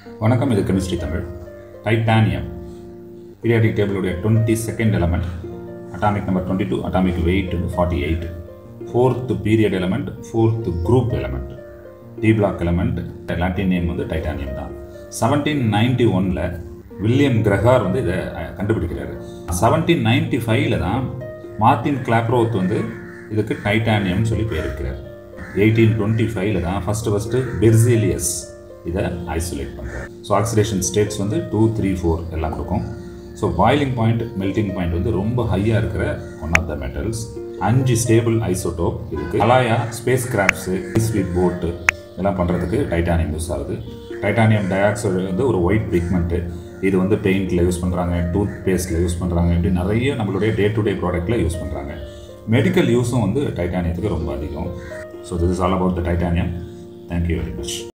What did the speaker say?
வணக்கம் இது chemistry Tamil titanium periodic டேபிளுடைய twenty second element atomic number twenty two atomic weight வந்து forty eight fourth period element fourth group element D block element Latin name வந்து titanium தான் seventeen ninety ஒனில் William Gregor வந்து இதை அஹ், கண்டுபிடிக்கிறாரு seventeen ninety ஃபைவ்ல தான் Martin கிளாப்ரோத் வந்து இதுக்கு டைட்டானியம்னு சொல்லி பேர் இருக்கிறார் எயிட்டீன் டுவெண்ட்டி ஃபைவ்ல தான் ஃபஸ்ட்டு ஃபஸ்ட்டு பெர்சிலியஸ் இதை ஐசோலேட் பண்ணுறாரு ஸோ ஆக்சிடேஷன் ஸ்டேட்ஸ் வந்து டூ த்ரீ ஃபோர் எல்லாம் இருக்கும் so boiling point melting point வந்து ரொம்ப ஹையாக இருக்கிற ஒன் ஆஃப் த மெட்டல்ஸ் அஞ்சு ஸ்டேபிள் ஐசோடோப் இருக்குது அலாயா ஸ்பேஸ் கிராஃப்ட்ஸு ஸ்வீட் போட்டு இதெல்லாம் பண்ணுறதுக்கு டைட்டானியம் யூஸ் ஆகுது டைட்டானியம் டை ஆக்சைடு வந்து ஒரு ஒயிட் பிக்மெண்ட்டு இது வந்து பெயிண்டில் யூஸ் பண்ணுறாங்க டூத் பேஸ்ட்டில் யூஸ் பண்ணுறாங்க இப்படி நிறைய நம்மளுடைய டே டு டே ப்ராடக்ட்டில் யூஸ் பண்ணுறாங்க மெடிக்கல் யூஸும் வந்து டைட்டானியத்துக்கு ரொம்ப அதிகம் so this is all about the titanium thank you very much